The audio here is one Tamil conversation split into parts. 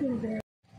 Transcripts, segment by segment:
இருக்குது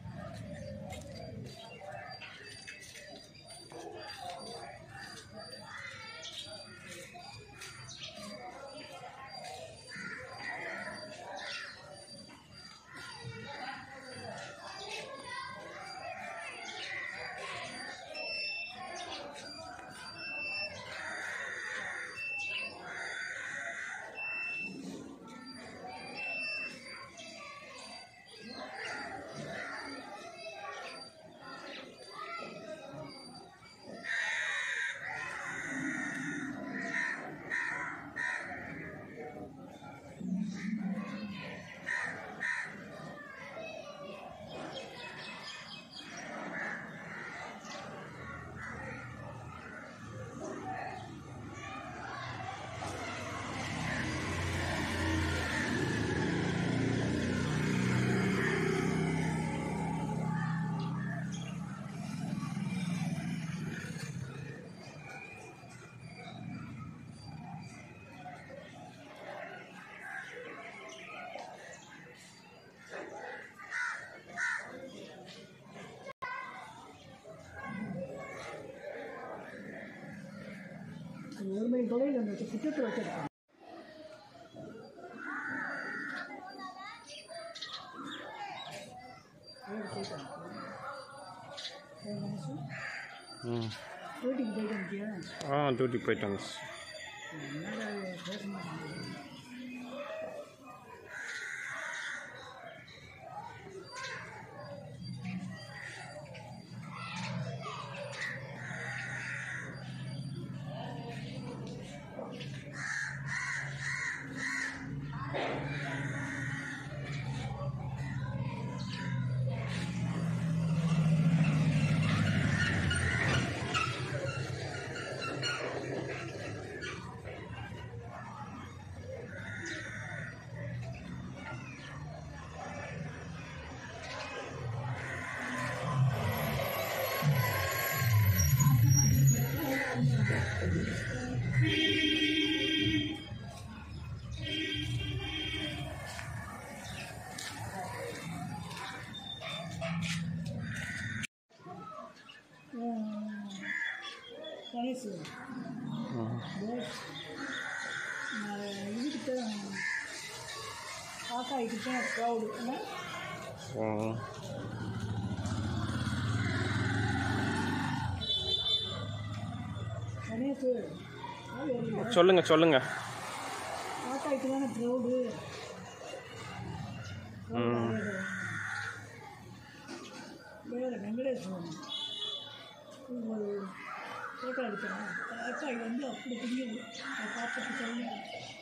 அது ஒரு மைல் தொலைவில் அந்த திட்டத்தில் வச்சிருக்காங்க ம் வீட்டுக்கு போயிட்டு வந்துட்டியா ஆ டியூட்டிக்கு போயிட்டாங்க என்னடா பேச மாட்டேங்குது கணேஷ் ம் இதுக்கிட்ட காக்கா கிட்ட க்ரௌடு என்ன ம் கணேஷ் சொல்லுங்கள் சொல்லுங்கள் காக்கா கிட்ட தானே க்ரௌடு வேறு வெங்கடேஸ்வரன் ஒரு ஃபோட்டோ எடுக்கிறேன் காக்கா வந்து அப்படி பிடிக்குது அதை பார்த்துட்டு சொல்லுங்க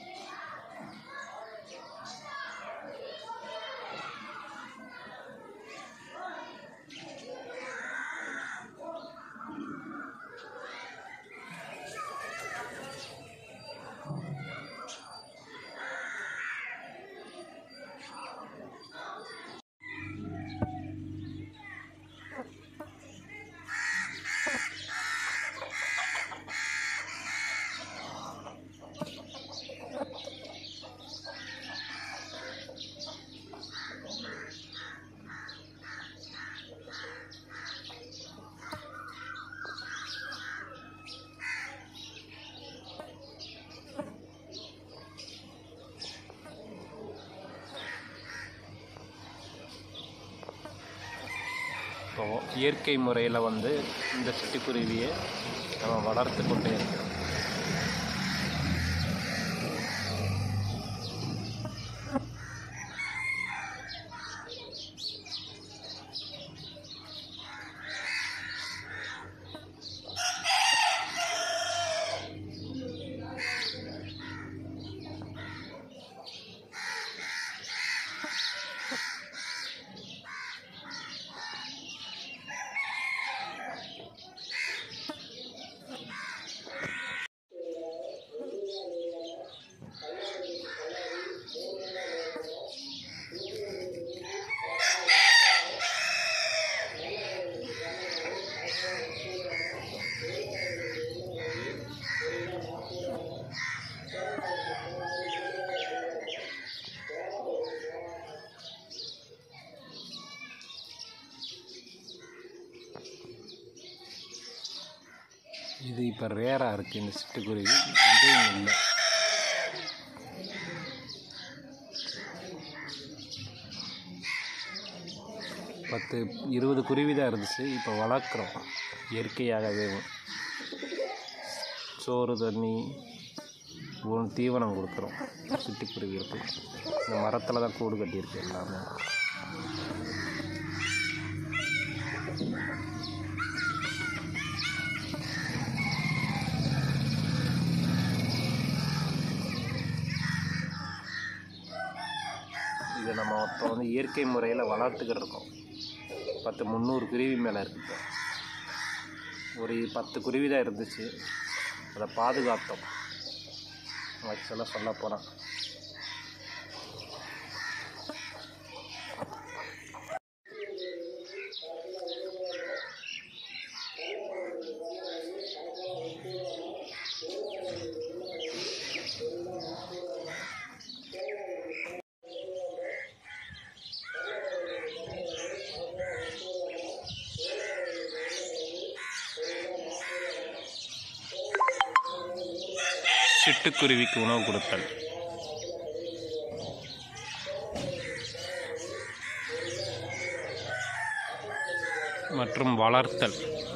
இப்போ இயற்கை முறையில் வந்து இந்த சிட்டுக்குருவியை நம்ம வளர்த்து கொண்டே இருக்கிறோம் இது இப்போ ரேராக இருக்குது இந்த சிட்டுக்குருவி இதுவும் இல்லை பத்து இருபது குருவி தான் இருந்துச்சு இப்போ வளர்க்குறோம் இயற்கையாகவே சோறு தண்ணி ஒரு தீவனம் கொடுக்குறோம் சிட்டுக்குருவிகளுக்கு இந்த மரத்தில் தான் கூடு கட்டியிருக்கு எல்லாமே இது நம்ம இப்போ வந்து இயற்கை முறையில் வளர்த்துக்கிட்டு இருக்கோம் பத்து முந்நூறு குருவி மேலே இருக்குது இப்போ ஒரு பத்து குருவி தான் இருந்துச்சு அதை பாதுகாத்தோம் ஆக்சுவலாக சொல்ல போனால் சிட்டுக்குருவிக்கு உணவு கொடுத்தல் மற்றும் வளர்த்தல்